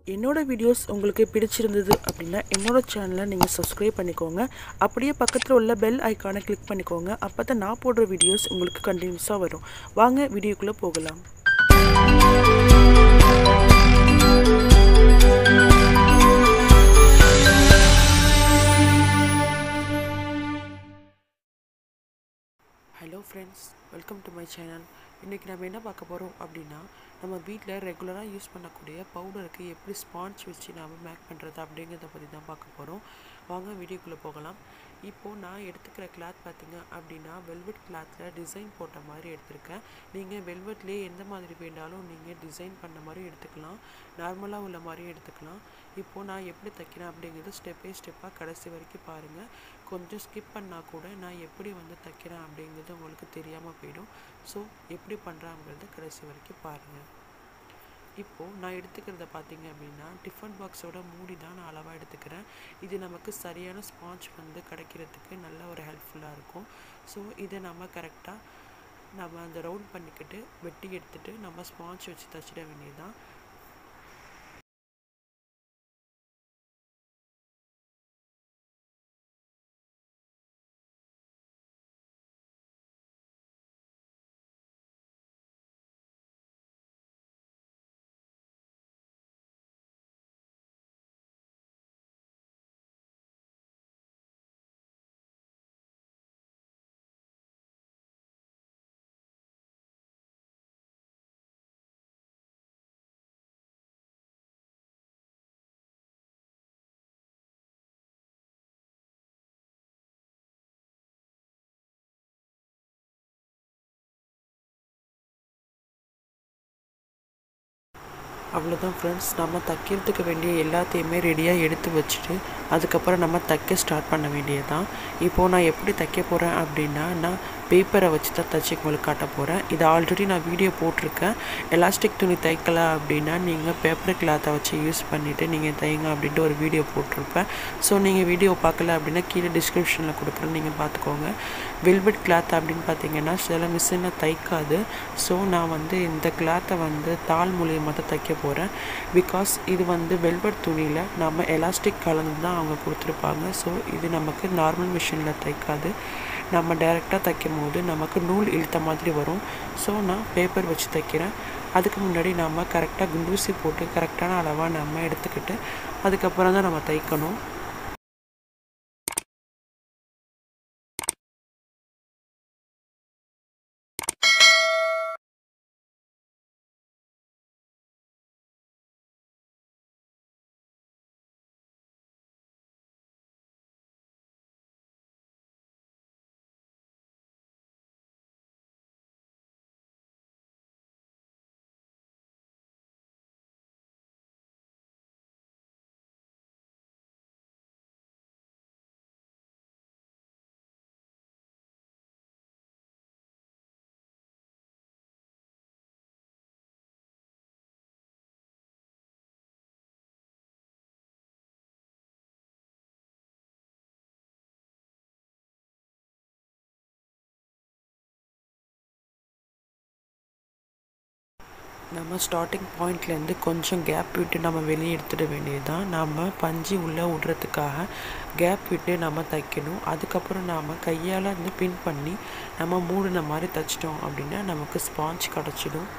என்னோட வீடியோஸ் உங்களுக்கு பிடிச்சிருந்தது அப்படின்னா என்னோட சேனலை நீங்கள் சப்ஸ்கிரைப் பண்ணிக்கோங்க அப்படியே பக்கத்தில் உள்ள பெல் ஐக்கானை கிளிக் பண்ணிக்கோங்க அப்போ தான் நான் போடுற வீடியோஸ் உங்களுக்கு கண்டினியூஸாக வரும் வாங்க வீடியோக்குள்ளே போகலாம் hello friends welcome to my channel இன்றைக்கி நம்ம என்ன பார்க்க போகிறோம் அப்படின்னா நம்ம வீட்டில் ரெகுலராக யூஸ் பண்ணக்கூடிய பவுடருக்கு எப்படி ஸ்பான்ச் வச்சு நாம் மேக் பண்ணுறது அப்படிங்கிறத பற்றி தான் பார்க்க போகிறோம் வாங்க வீடியோக்குள்ளே போகலாம் இப்போது நான் எடுத்துக்கிற கிளாத் பார்த்தீங்க அப்படின்னா வெல்வெட் கிளாத்தில் டிசைன் போட்ட மாதிரி எடுத்திருக்கேன் நீங்கள் வெல்வெட்லேயே எந்த மாதிரி வேணாலும் நீங்கள் டிசைன் பண்ண மாதிரி எடுத்துக்கலாம் நார்மலாக உள்ள மாதிரியும் எடுத்துக்கலாம் இப்போது நான் எப்படி தைக்கிறேன் அப்படிங்கிறது ஸ்டெப் பை ஸ்டெப்பாக கடைசி வரைக்கும் பாருங்கள் கொஞ்சம் ஸ்கிப் பண்ணால் கூட நான் எப்படி வந்து தைக்கிறேன் அப்படிங்கிறது உங்களுக்கு தெரியாமல் போயிடும் ஸோ எப்படி பண்ணுறாங்கிறத கடைசி வரைக்கும் பாருங்கள் இப்போது நான் எடுத்துக்கிறத பார்த்தீங்க அப்படின்னா டிஃபன் பாக்ஸோட மூடி தான் நான் அளவாக எடுத்துக்கிறேன் இது நமக்கு சரியான ஸ்பாஞ்ச் வந்து கிடைக்கிறதுக்கு நல்ல ஒரு ஹெல்ப்ஃபுல்லாக இருக்கும் ஸோ இதை நம்ம கரெக்டாக நம்ம அந்த ரவுண்ட் பண்ணிக்கிட்டு வெட்டி எடுத்துகிட்டு நம்ம ஸ்பாஞ்ச் வச்சு தச்சிட வேண்டியதுதான் அவ்வளோதான் ஃப்ரெண்ட்ஸ் நம்ம தைக்கிறதுக்கு வேண்டிய எல்லாத்தையுமே ரெடியாக எடுத்து வச்சுட்டு அதுக்கப்புறம் நம்ம தைக்க ஸ்டார்ட் பண்ண வேண்டியதுதான் இப்போது நான் எப்படி தைக்க போகிறேன் அப்படின்னா நான் பேப்பரை வச்சு தான் தைச்சி உங்களுக்கு காட்ட போகிறேன் இது ஆல்ரெடி நான் வீடியோ போட்டிருக்கேன் எலாஸ்டிக் துணி தைக்கல அப்படின்னா நீங்கள் பேப்பர் கிளாத்தை வச்சு யூஸ் பண்ணிவிட்டு நீங்கள் தைங்க அப்படின்ட்டு ஒரு வீடியோ போட்டிருப்பேன் ஸோ நீங்கள் வீடியோ பார்க்கல அப்படின்னா கீழே டிஸ்கிரிப்ஷனில் கொடுக்குறேன் நீங்கள் பார்த்துக்கோங்க வெல்வெட் கிளாத் அப்படின்னு பார்த்தீங்கன்னா சில மிஷினில் தைக்காது ஸோ நான் வந்து இந்த கிளாத்தை வந்து தாள் மூலியமாக தான் தைக்க போகிறேன் பிகாஸ் இது வந்து வெல்வெட் துணியில் நம்ம எலாஸ்டிக் கலந்து தான் அவங்க கொடுத்துருப்பாங்க ஸோ இது நமக்கு நார்மல் மிஷினில் தைக்காது நம்ம டைரெக்டாக தைக்கும் போது நமக்கு நூல் இழுத்த மாதிரி வரும் ஸோ நான் பேப்பர் வச்சு தைக்கிறேன் அதுக்கு முன்னாடி நம்ம கரெக்டாக குண்டூசி போட்டு கரெக்டான அளவாக நம்ம எடுத்துக்கிட்டு அதுக்கப்புறம் தான் நம்ம தைக்கணும் நம்ம ஸ்டார்டிங் பாயிண்ட்லேருந்து கொஞ்சம் கேப் விட்டு நம்ம வெளியே எடுத்துட வேண்டியது தான் நம்ம பஞ்சு உள்ளே விடுறதுக்காக கேப் விட்டு நம்ம தைக்கணும் அதுக்கப்புறம் நாம் கையால் வந்து பின் பண்ணி நம்ம மூடின மாதிரி தைச்சிட்டோம் அப்படின்னா நமக்கு ஸ்பாஞ்ச் கிடச்சிடும்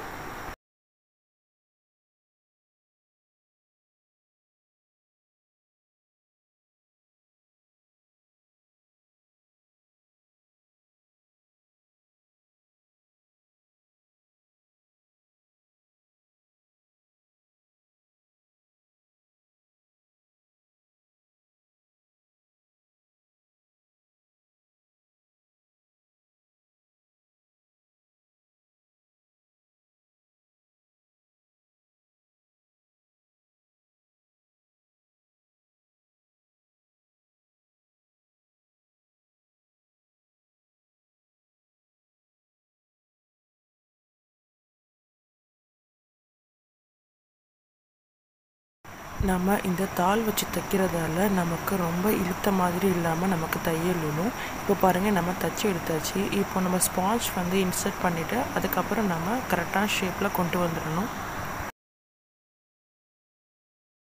நம்ம இந்த தாள் வச்சு தைக்கிறதால நமக்கு ரொம்ப இழுத்த மாதிரி இல்லாமல் நமக்கு தையல் விழும் இப்போ பாருங்கள் நம்ம தைச்சி எடுத்தாச்சு இப்போ நம்ம ஸ்பாஞ்ச் வந்து இன்சர்ட் பண்ணிவிட்டு அதுக்கப்புறம் நம்ம கரெக்டான ஷேப்பில் கொண்டு வந்துடணும்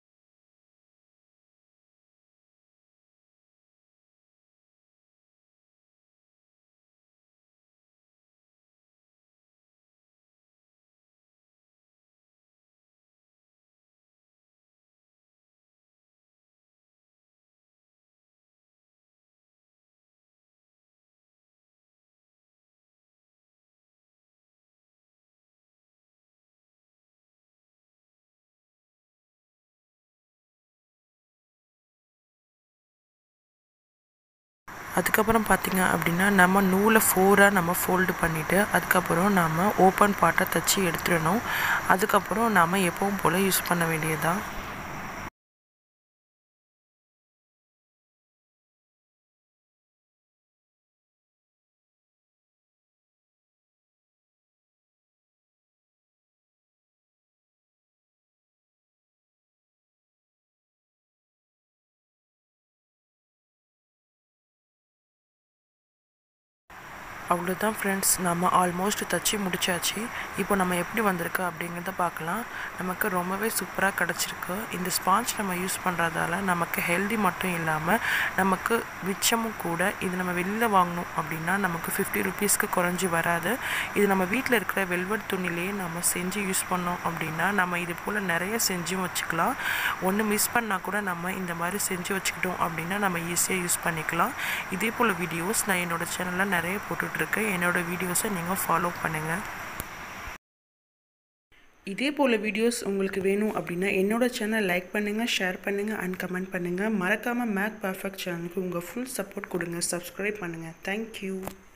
அதுக்கப்புறம் பார்த்திங்க அப்படின்னா நம்ம நூலை ஃபோராக நம்ம ஃபோல்டு பண்ணிவிட்டு அதுக்கப்புறம் நம்ம ஓப்பன் பார்ட்டை தைச்சி எடுத்துடணும் அதுக்கப்புறம் நம்ம எப்பவும் போல் யூஸ் பண்ண வேண்டியதுதான் அவ்வளோதான் ஃப்ரெண்ட்ஸ் நம்ம ஆல்மோஸ்ட் தச்சு முடிச்சாச்சு இப்போ நம்ம எப்படி வந்திருக்கு அப்படிங்கிறத பார்க்கலாம் நமக்கு ரொம்பவே சூப்பராக கிடச்சிருக்கு இந்த ஸ்பாஞ்ச் நம்ம யூஸ் பண்ணுறதால நமக்கு ஹெல்தி மட்டும் இல்லாமல் நமக்கு மிச்சமும் கூட இது நம்ம வெளியில் வாங்கணும் அப்படின்னா நமக்கு ஃபிஃப்டி ருபீஸ்க்கு குறைஞ்சி வராது இது நம்ம வீட்டில் இருக்கிற வெல்வெட் துணிலேயே நம்ம செஞ்சு யூஸ் பண்ணோம் அப்படின்னா நம்ம இது போல் நிறைய செஞ்சும் வச்சுக்கலாம் ஒன்று மிஸ் பண்ணால் கூட நம்ம இந்த மாதிரி செஞ்சு வச்சுக்கிட்டோம் அப்படின்னா நம்ம ஈஸியாக யூஸ் பண்ணிக்கலாம் இதே போல் வீடியோஸ் நான் என்னோடய சேனலில் நிறைய போட்டுட்ருக்கேன் என்னோடய வீடியோஸை நீங்கள் ஃபாலோ பண்ணுங்கள் இதே போல் வீடியோஸ் உங்களுக்கு வேணும் அப்படின்னா என்னோடய சேனல் லைக் பண்ணுங்கள் ஷேர் பண்ணுங்கள் அண்ட் கமெண்ட் பண்ணுங்கள் மறக்காமல் மேக் பர்ஃபெக்ட் சேனலுக்கு உங்கள் ஃபுல் சப்போர்ட் கொடுங்க சப்ஸ்கிரைப் பண்ணுங்கள் தேங்க்யூ